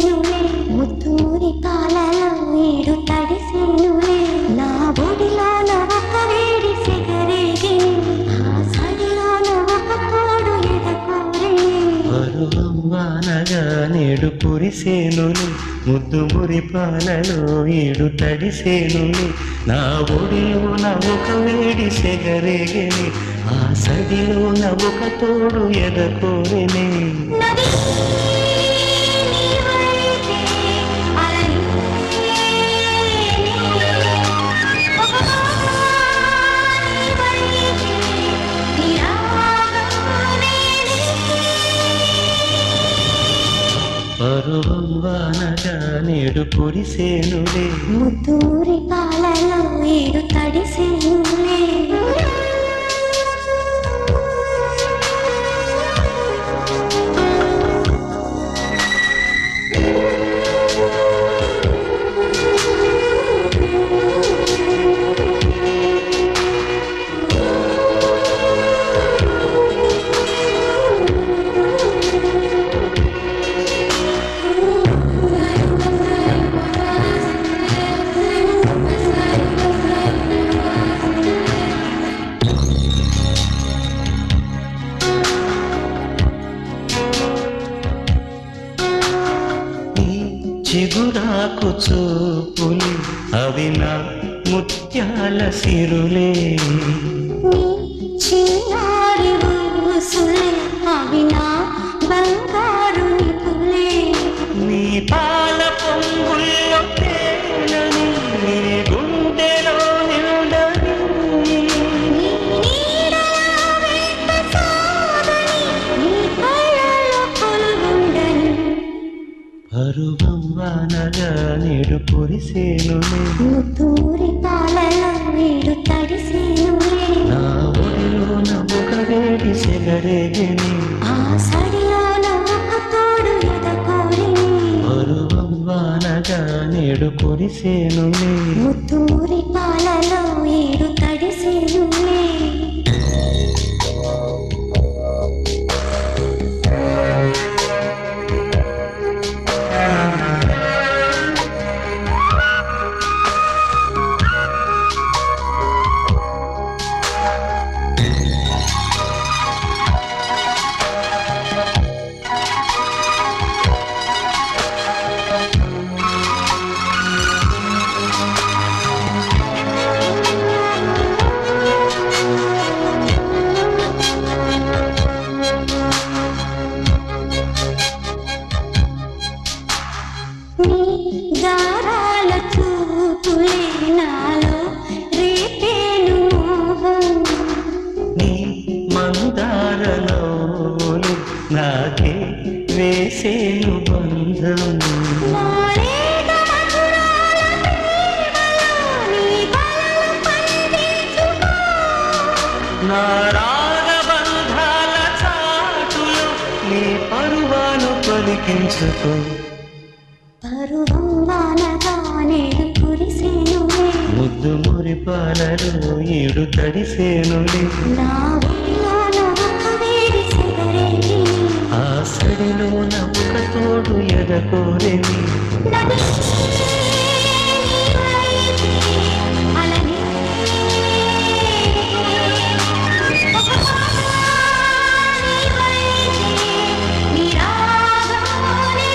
తడిసేనులే ముత్తూరి పాలలో ఏడు తడిసేనులే నా బొడిలోన ఒక వేడి సిగరేగిని ఆ సడిలోన ఒక తోడు ఎదకోరిని పరువం వానగా నేడు కురిసేనులు ముద్దు మురి పాలలో ఏడు తడిసేనులు నా ఒడిలోన ఒక వేడి సెగరేగని ఆ సడిలోన ఒక తోడు ఎదకోరిని నది నీవైతే అలరి ఒక నీవైతే నిరాగనే పరువం వానగా నేడు కురిసేనులే ముద్దూరి పాలలో ఏడు తడిసేనులే నీ చిగురాకు చూపులి అవి నా ముత్యాల సిరులే నీ చిన్నారి ఊసులే అవి నా బంగారు నిపులే నీ పాల పొంగుల్లో తేలని నీ గుండెలో నిండని నీ నీడలో వెంట సాగని నీ కళ్ళలో కొలువుండని పరువం వానగా నేడు కురిసేనులే ముత్తూరి పాలలో ఏడు తడిసేనులే నా ఒడిలోన ఒక వేడి సెగరేగని ఆ సడిలోన ఒక తోడు ఎదకోరిని పరువం వానగా నేడు కురిసేనులే ముత్తూరి పాలలో ఏడు తడిసేనులే నీ గారాల చూపులే నాలో రేపేను మోహం నీ మందారలోలు నాకే వేసేను బంధం మారేట మధురాల ప్రేమలో నీ బలము పండించుకో. నా రాగబంధాల చాటులో నీ పరువాను పలికించుకో పరువం వానగా నేడు కురిసేనులే ముద్దు మురి పాలలో ఏడు తడిసేనులే నా ఒడిలోన ఒక వేడి సిగరేగిని. ఆ సడిలో నవ్వుక తోడు ఎదకోరేని నది నీవైతే అలనే. ఒక నీవైతే నిరాగమనే.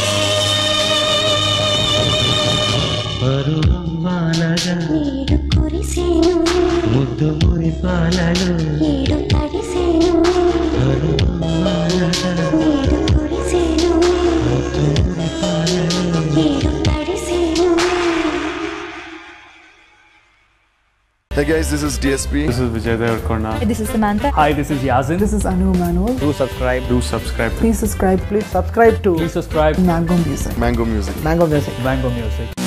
పరువం వానగా నేడు కురిసేనులే ముద్దు మురి పాలలో ఏడు తడిసేనులే పరువం వానగా నేడు కురిసేనులే ముద్దు మురి పాలలో ఏడు తడిసేనులే Hey guys, this is DSP. This is Vijay Devarkonda. This is Samantha. Hi, this is Yazin. This is Anu Manuel. Do subscribe. Do subscribe. Please subscribe. Please subscribe to Please subscribe. Mango Music. Mango Music. Mango Music. Mango Music.